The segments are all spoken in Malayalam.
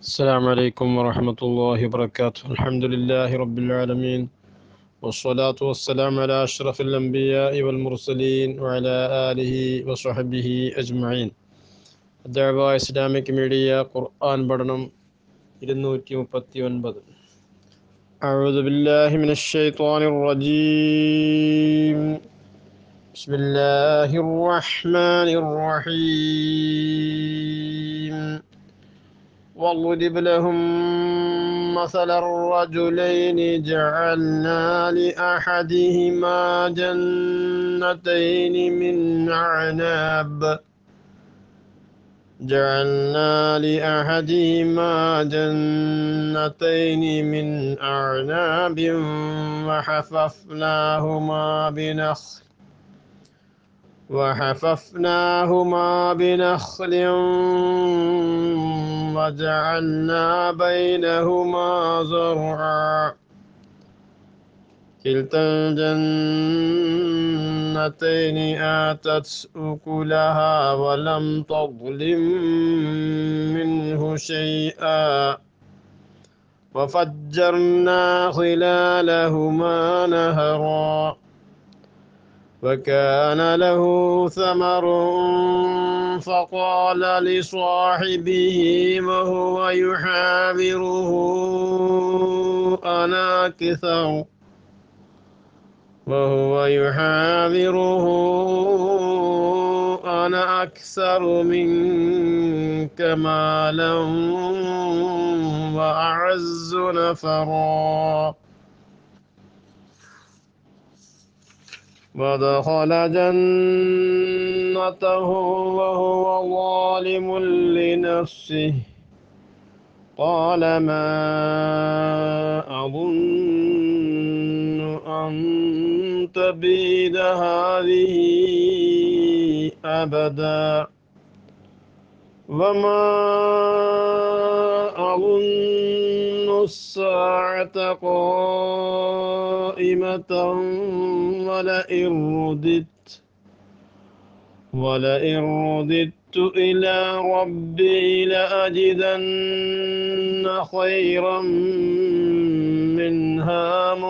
السلام عليكم ورحمة الله وبركاته الحمد لله رب العالمين والصلاة والسلام على أشرف الأنبياء والمرسلين وعلى آله وصحبه أجمعين الدعوة إسلامك ميديا قرآن بدنم ഇരുന്നൂറ്റി മുപ്പത്തി ഒൻപത് أعوذ بالله من الشيطان الرجيم بسم الله الرحمن الرحيم واضرب لهم مثل الرجلين جعلنا لأحدهما جنتين من أعناب جعلنا لأحدهما جنتين من أعناب وحففناهما بنخل وحففناهما بنخل وجعلنا بينهما زرعا كلتا الجنتين آتت أكلها ولم تظلم منه شيئا وفجرنا خلالهما نهرا وكان له ثمر فقال لصاحبه وهو يحاوره أنا أكثر وهو يحاوره أنا أكثر منك مالا وأعز نفرا ودخل جنته وهو ظالم لنفسه قال ما أظن أن تبيد هذه أبدا وما أظن الساعة قائمة ولئن رددت ولئن رددت إلى ربي لأجدن خيرا منها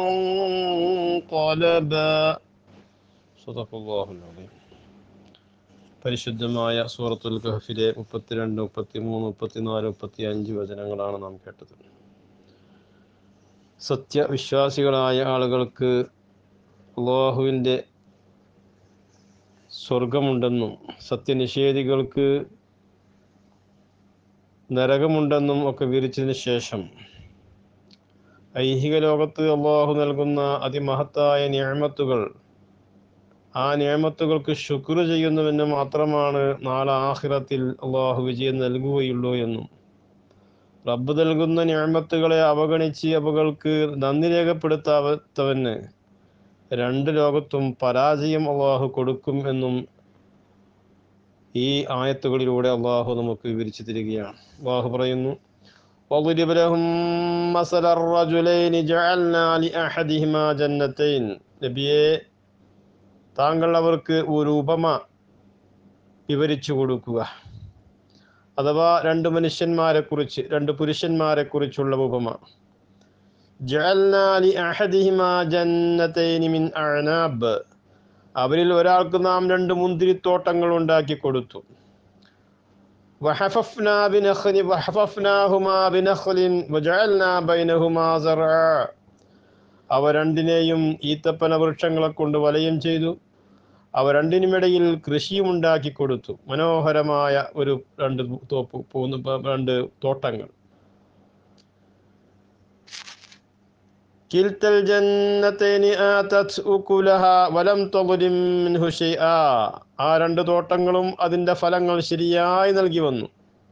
منقلبا صدق الله العظيم പരിശുദ്ധമായ സൂറത്തുൽ കഹഫിലെ മുപ്പത്തിരണ്ട് മുപ്പത്തി മൂന്ന് മുപ്പത്തിനാല് മുപ്പത്തി അഞ്ച് വചനങ്ങളാണ് നാം കേട്ടത് സത്യവിശ്വാസികളായ ആളുകൾക്ക് അള്ളാഹുവിൻ്റെ സ്വർഗമുണ്ടെന്നും സത്യനിഷേധികൾക്ക് നരകമുണ്ടെന്നും ഒക്കെ വിവരിച്ചതിന് ശേഷം ഐഹിക ലോകത്ത് അള്ളാഹു നൽകുന്ന അതിമഹത്തായ ഞാമത്തുകൾ ആ നിയമത്തുകൾക്ക് ശുക്ർ ചെയ്യുന്നവന് മാത്രമാണ് നാളെ ആഹിറത്തിൽ അള്ളാഹു വിജയം നൽകുകയുള്ളൂ എന്നും റബ്ബ് നൽകുന്ന ഞാമത്തുകളെ അവഗണിച്ച് അവകൾക്ക് നന്ദി രേഖപ്പെടുത്താത്തവന് രണ്ട് ലോകത്തും പരാജയം അള്ളാഹു കൊടുക്കും എന്നും ഈ ആയത്തുകളിലൂടെ അള്ളാഹു നമുക്ക് വിവരിച്ചു തരികയാണ് അള്ളാഹു പറയുന്നു واضرب لهم مثل الرجلين جعلنا لأحدهما جنتين നബിയെ താങ്കൾ അവർക്ക് ഒരു ഉപമ വിവരിച്ചു കൊടുക്കുക അഥവാ രണ്ട് മനുഷ്യന്മാരെ കുറിച്ച് രണ്ട് പുരുഷന്മാരെ കുറിച്ചുള്ള ഉപമ അവരിൽ ഒരാൾക്ക് നാം രണ്ട് മുന്തിരിത്തോട്ടങ്ങൾ ഉണ്ടാക്കി കൊടുത്തു അവ രണ്ടിനെയും ഈത്തപ്പന വൃക്ഷങ്ങളെ കൊണ്ട് വലയം ചെയ്തു അവ രണ്ടിനുമിടയിൽ കൃഷിയും ഉണ്ടാക്കി കൊടുത്തു മനോഹരമായ ഒരു രണ്ട് തോപ്പ് പൂന്ന് രണ്ട് തോട്ടങ്ങൾ കിൽത്തൽ ജന്നത്തേനി ആതത് ഉകുലഹ വലം തളിം മിൻഹു ഷൈആ ആ രണ്ട് തോട്ടങ്ങളും അതിന്റെ ഫലങ്ങൾ ശരിയായി നൽകി വന്നു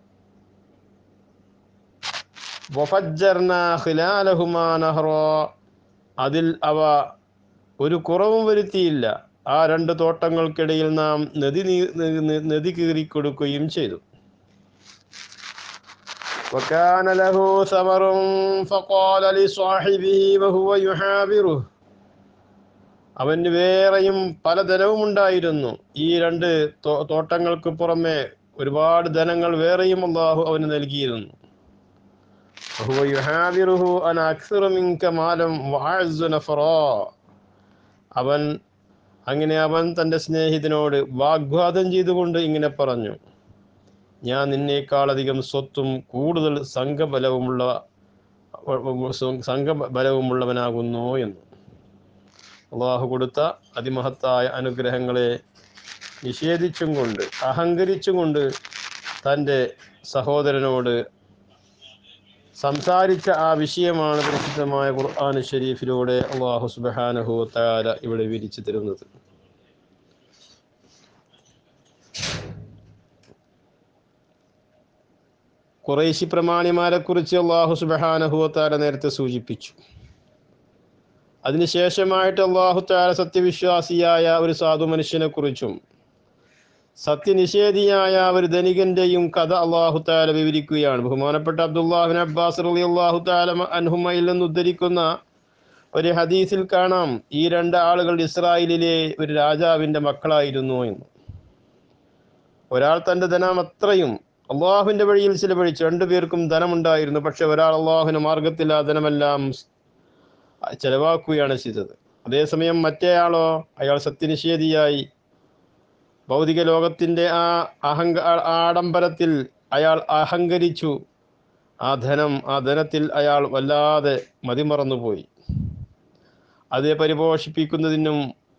വഫജ്ജർനാ ഖിലാലഹുമാ നഹ്റാ അതിൽ അവ ഒരു കുറവും വരുത്തിയില്ല ആ രണ്ട് തോട്ടങ്ങൾക്കിടയിൽ നാം നദി നദി കീറി കൊടുക്കുകയും ചെയ്തു وكان له ثمر فقال لصاحبه وهو يحاوره അവന് വേറെയും പല ധനവും ഉണ്ടായിരുന്നു ഈ രണ്ട് തോട്ടങ്ങൾക്ക് പുറമെ ഒരുപാട് ധനങ്ങൾ വേറെയും അള്ളാഹു അവന് നൽകിയിരുന്നു وهو يحاذره أنا أكثر منك مالا وأعز نفرا അവൻ അങ്ങനെ അവൻ തൻ്റെ സ്നേഹിതനോട് വാഗ്വാദം ചെയ്തുകൊണ്ട് ഇങ്ങനെ പറഞ്ഞു ഞാൻ നിന്നേക്കാളധികം സ്വത്തും കൂടുതൽ സംഘബലവുമുള്ള സംഘബലവുമുള്ളവനാകുന്നു എന്ന് അള്ളാഹു കൊടുത്ത അതിമഹത്തായ അനുഗ്രഹങ്ങളെ നിഷേധിച്ചും കൊണ്ട് അഹങ്കരിച്ചും കൊണ്ട് തൻ്റെ സഹോദരനോട് സംസാരിച്ച ആ വിഷയമാണ് പ്രസിദ്ധമായ ഖുർആൻ ഷരീഫിലൂടെ അള്ളാഹു സുബാനഹു താര ഇവിടെ വിരിച്ചു തരുന്നത് കുറേശി പ്രമാണിമാരെ കുറിച്ച് അള്ളാഹു സുബാനഹു താര നേരത്തെ സൂചിപ്പിച്ചു അതിനുശേഷമായിട്ട് അള്ളാഹു താര സത്യവിശ്വാസിയായ ഒരു സാധു മനുഷ്യനെ കുറിച്ചും സത്യനിഷേധിയായ ഒരു ധനികന്റെയും കഥ അള്ളാഹു താല വിവരിക്കുകയാണ് ബഹുമാനപ്പെട്ട അബ്ദുല്ലാഹിൻ അബ്ബാസ് റലി അള്ളാഹു താല അൻഹുമയിൽ നിന്ന് ഉദ്ധരിക്കുന്ന ഒരു ഹദീസിൽ കാണാം ഈ രണ്ട് ആളുകൾ ഇസ്രായേലിലെ ഒരു രാജാവിന്റെ മക്കളായിരുന്നു എന്ന് ഒരാൾ തന്റെ ധനം അത്രയും അള്ളാഹുവിന്റെ വഴിയിൽ ചിലവഴിച്ചു രണ്ടുപേർക്കും ധനമുണ്ടായിരുന്നു പക്ഷെ ഒരാൾ അള്ളാഹുവിന്റെ മാർഗത്തിൽ ആ ധനമെല്ലാം ചെലവാക്കുകയാണ് ചെയ്തത് അതേസമയം മറ്റേ ആളോ അയാൾ സത്യനിഷേധിയായി ഭൗതിക ലോകത്തിൻ്റെ ആ അഹങ്ക ആഡംബരത്തിൽ അയാൾ അഹങ്കരിച്ചു ആ ധനം ആ ധനത്തിൽ അയാൾ വല്ലാതെ മതിമറന്നുപോയി അതേ പരിപോഷിപ്പിക്കുന്നതിനും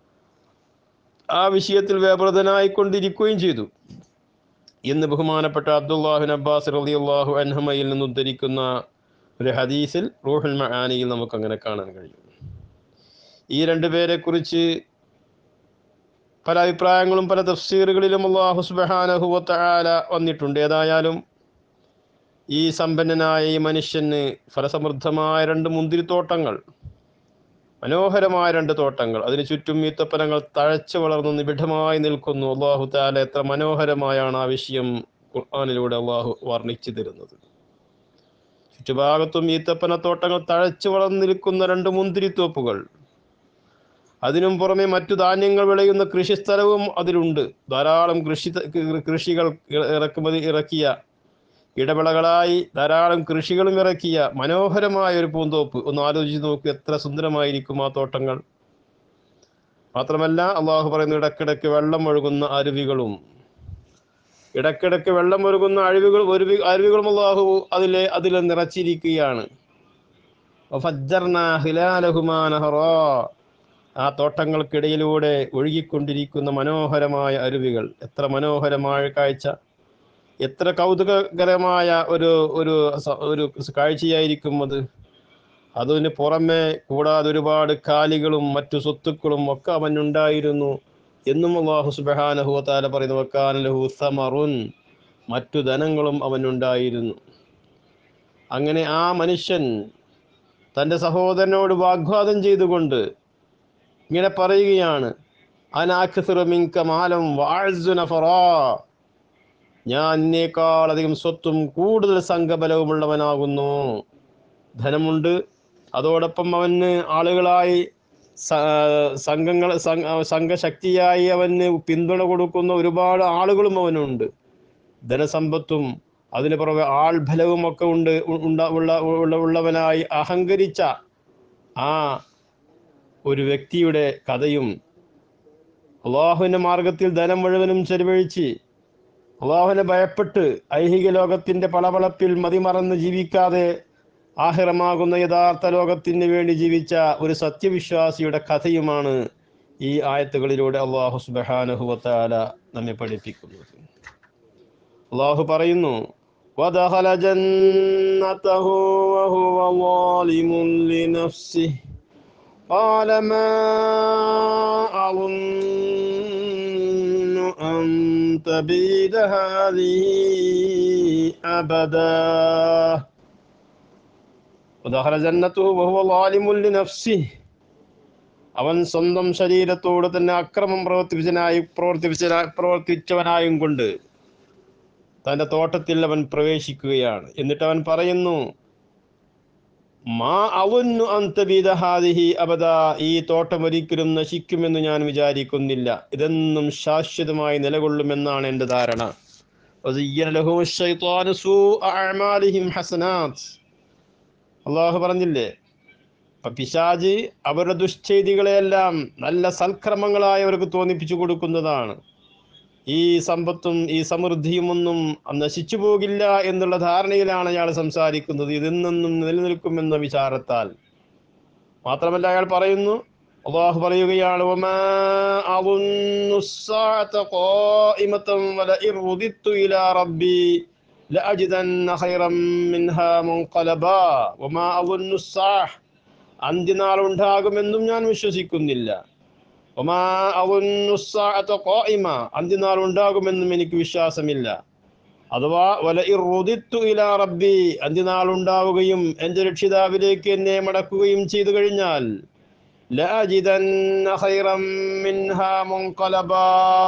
ആ വിഷയത്തിൽ വ്യാപൃതനായിക്കൊണ്ടിരിക്കുകയും ചെയ്തു എന്ന് ബഹുമാനപ്പെട്ട അബ്ദുല്ലാഹിൻ അബ്ബാസ് റളിയല്ലാഹു അൻഹമയിൽ നിന്ന് ഉദ്ധരിക്കുന്ന ഒരു ഹദീസിൽ റൂഹുൽ മഹാനിയിൽ നമുക്ക് അങ്ങനെ കാണാൻ കഴിയും ഈ രണ്ടുപേരെ കുറിച്ച് പല അഭിപ്രായങ്ങളും പല തഫ്സീറുകളിലും അള്ളാഹു സുബഹാനഹുവല വന്നിട്ടുണ്ട് ഏതായാലും ഈ സമ്പന്നനായ ഈ മനുഷ്യന് ഫലസമൃദ്ധമായ രണ്ട് മുന്തിരിത്തോട്ടങ്ങൾ മനോഹരമായ രണ്ട് തോട്ടങ്ങൾ അതിന് ചുറ്റും ഈത്തപ്പനങ്ങൾ തഴച്ചു വളർന്നു നിബിഡമായി നിൽക്കുന്നു അള്ളാഹു താല എത്ര മനോഹരമായാണ് ആ വിഷയം ഖുർആാനിലൂടെ അള്ളാഹു വർണ്ണിച്ചു തരുന്നത് ചുറ്റുഭാഗത്തും ഈത്തപ്പനത്തോട്ടങ്ങൾ തഴച്ചു വളർന്നു നിൽക്കുന്ന രണ്ട് മുന്തിരിത്തോപ്പുകൾ അതിനും പുറമെ മറ്റു ധാന്യങ്ങൾ വിളയുന്ന കൃഷിസ്ഥലവും അതിലുണ്ട് ധാരാളം കൃഷി കൃഷികൾ ഇറക്കുമതി ഇറക്കിയ ഇടവിളകളായി ധാരാളം കൃഷികളും ഇറക്കിയ മനോഹരമായ ഒരു പൂന്തോപ്പ് ഒന്ന് ആലോചിച്ച് നോക്കൂ എത്ര സുന്ദരമായിരിക്കും ആ തോട്ടങ്ങൾ മാത്രമല്ല അള്ളാഹു പറയുന്നു ഇടക്കിടക്ക് വെള്ളം ഒഴുകുന്ന അരുവികളും ഇടക്കിടക്ക് വെള്ളം ഒഴുകുന്ന അഴിവുകൾ ഒരു അരുവികളും അള്ളാഹു അതിലെ അതിൽ നിറച്ചിരിക്കുകയാണ് ആ തോട്ടങ്ങൾക്കിടയിലൂടെ ഒഴുകിക്കൊണ്ടിരിക്കുന്ന മനോഹരമായ അരുവികൾ എത്ര മനോഹരമായ കാഴ്ച എത്ര കൗതുകകരമായ ഒരു ഒരു ഒരു കാഴ്ചയായിരിക്കും അത് അതിന് പുറമെ കൂടാതെ ഒരുപാട് കാലികളും മറ്റു സ്വത്തുക്കളും ഒക്കെ അവനുണ്ടായിരുന്നു എന്നും അള്ളാഹു സുബഹാനഹു താല പറയുന്നു വക്കാനലഹു സമറുൻ മറ്റു ധനങ്ങളും അവനുണ്ടായിരുന്നു അങ്ങനെ ആ മനുഷ്യൻ തൻ്റെ സഹോദരനോട് വാഗ്വാദം ചെയ്തുകൊണ്ട് ഇങ്ങനെ പറയുകയാണ് അനാഖിറുമിങ്ക മാലം വാഴ്സുനഫറാ ഞാൻ എന്നേക്കാളധികം സ്വത്തും കൂടുതൽ സംഘബലവുമുള്ളവനാകുന്നു ധനമുണ്ട് അതോടൊപ്പം അവന് ആളുകളായി സംഘങ്ങൾ സംഘശക്തിയായി അവന് പിന്തുണ കൊടുക്കുന്ന ഒരുപാട് ആളുകളും അവനുണ്ട് ധനസമ്പത്തും അതിന് പുറമെ ആൾബലവും ഒക്കെ ഉണ്ട് ഉണ്ട ഉള്ള ഉള്ളവനായി അഹങ്കരിച്ച ആ ഒരു വ്യക്തിയുടെ കഥയും അള്ളാഹുവിൻ്റെ മാർഗത്തിൽ ധനം മുഴുവനും ചെലവഴിച്ച് അള്ളാഹുവിനെ ഭയപ്പെട്ട് ഐഹിക ലോകത്തിൻ്റെ പളപളപ്പിൽ മതിമറന്ന് ജീവിക്കാതെ ആഹിറമാകുന്ന യഥാർത്ഥ ലോകത്തിന് വേണ്ടി ജീവിച്ച ഒരു സത്യവിശ്വാസിയുടെ കഥയുമാണ് ഈ ആയത്തുകളിലൂടെ അള്ളാഹു സുബാനുഹുവത്താല നമ്മെ പഠിപ്പിക്കുന്നത് അള്ളാഹു പറയുന്നു وَدَخَلَ جَنَّتَهُ وَهُوَ ظَالِمٌ لِنَفْسِهِ قال ما أظن أن تبيد هذه أبدا ودخل جنته وهو ظالم لنفسه അവൻ സ്വന്തം ശരീരത്തോട് തന്നെ അക്രമം പ്രവർത്തിപ്പിച്ചനായി പ്രവർത്തിപ്പിച്ച പ്രവർത്തിച്ചവനായും കൊണ്ട് തൻ്റെ തോട്ടത്തിൽ അവൻ പ്രവേശിക്കുകയാണ് എന്നിട്ട് അവൻ പറയുന്നു മാ അവന്നു അന്തബീദഹാദിഹി അബദ ഈ തോട്ടം ഒരിക്കലും നശിക്കുമെന്ന് ഞാൻ വിചാരിക്കുന്നില്ല ഇതെന്നും ശാശ്വതമായി നിലകൊള്ളുമെന്നാണ് എൻ്റെ ധാരണ وزين لهم الشيطان سوء أعمالهم حسنات അള്ളാഹു പറഞ്ഞില്ലേ അപ്പൊ പിശാജ് അവരുടെ ദുഷ്ചെയ്തികളെയെല്ലാം നല്ല സൽക്രമങ്ങളായി അവർക്ക് തോന്നിപ്പിച്ചു കൊടുക്കുന്നതാണ് ഈ സമ്പത്തും ഈ സമൃദ്ധിയും ഒന്നും നശിച്ചു പോകില്ല എന്നുള്ള ധാരണയിലാണ് അയാൾ സംസാരിക്കുന്നത് ഇതെന്നും നിലനിൽക്കുമെന്ന വിചാരത്താൽ മാത്രമല്ല അയാൾ പറയുന്നു അള്ളാഹു പറയുകയാണ് "വമാ അظن الساعة قائمة ولئن رددت إلى ربي لأجدن خيرا منها منقلبا وما أظن الساعة അന്ത്യനാൾ ഉണ്ടാകുമെന്നും ഞാൻ വിശ്വസിക്കുന്നില്ല ഒമാ അظن الساعة قائمة അന്ത്യനാൾ ഉണ്ടാകുമെന്നും എനിക്ക് വിശ്വാസമില്ല അഥവാ വല ഇറുദിത്തു ഇലാ റബ്ബി അന്ത്യനാൾ ഉണ്ടാവുകയും എൻ്റെ രക്ഷിതാവിലേക്ക് എന്നെ മടക്കുകയും ചെയ്തു കഴിഞ്ഞാൽ ലഅജിദന്ന ഖൈറം മിൻഹാ മുൻഖലബാ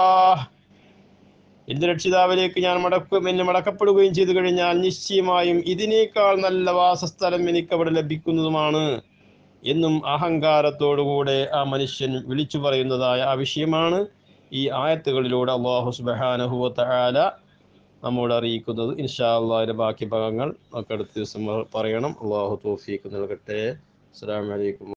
എൻ്റെ രക്ഷിതാവിലേക്ക് ഞാൻ മടക്കും എന്നെ മടക്കപ്പെടുകയും ചെയ്തു കഴിഞ്ഞാൽ നിശ്ചയമായും ഇതിനേക്കാൾ നല്ല വാസസ്ഥലം എനിക്ക് അവിടെ ലഭിക്കുന്നതുമാണ് എന്നും അഹങ്കാരത്തോടുകൂടെ ആ മനുഷ്യൻ വിളിച്ചു പറയുന്നതായ ആ വിഷയമാണ് ഈ ആയത്തുകളിലൂടെ അള്ളാഹു സുബ്ഹാനഹു വ തആല നമ്മോട് അറിയിക്കുന്നത് ഇൻഷാ അള്ളാഹിന്റെ ബാക്കി ഭാഗങ്ങൾ നമുക്ക് അടുത്ത ദിവസം പറയണം അള്ളാഹു തോഫീക്ക് നൽകട്ടെ അസ്സലാമു അലൈക്കും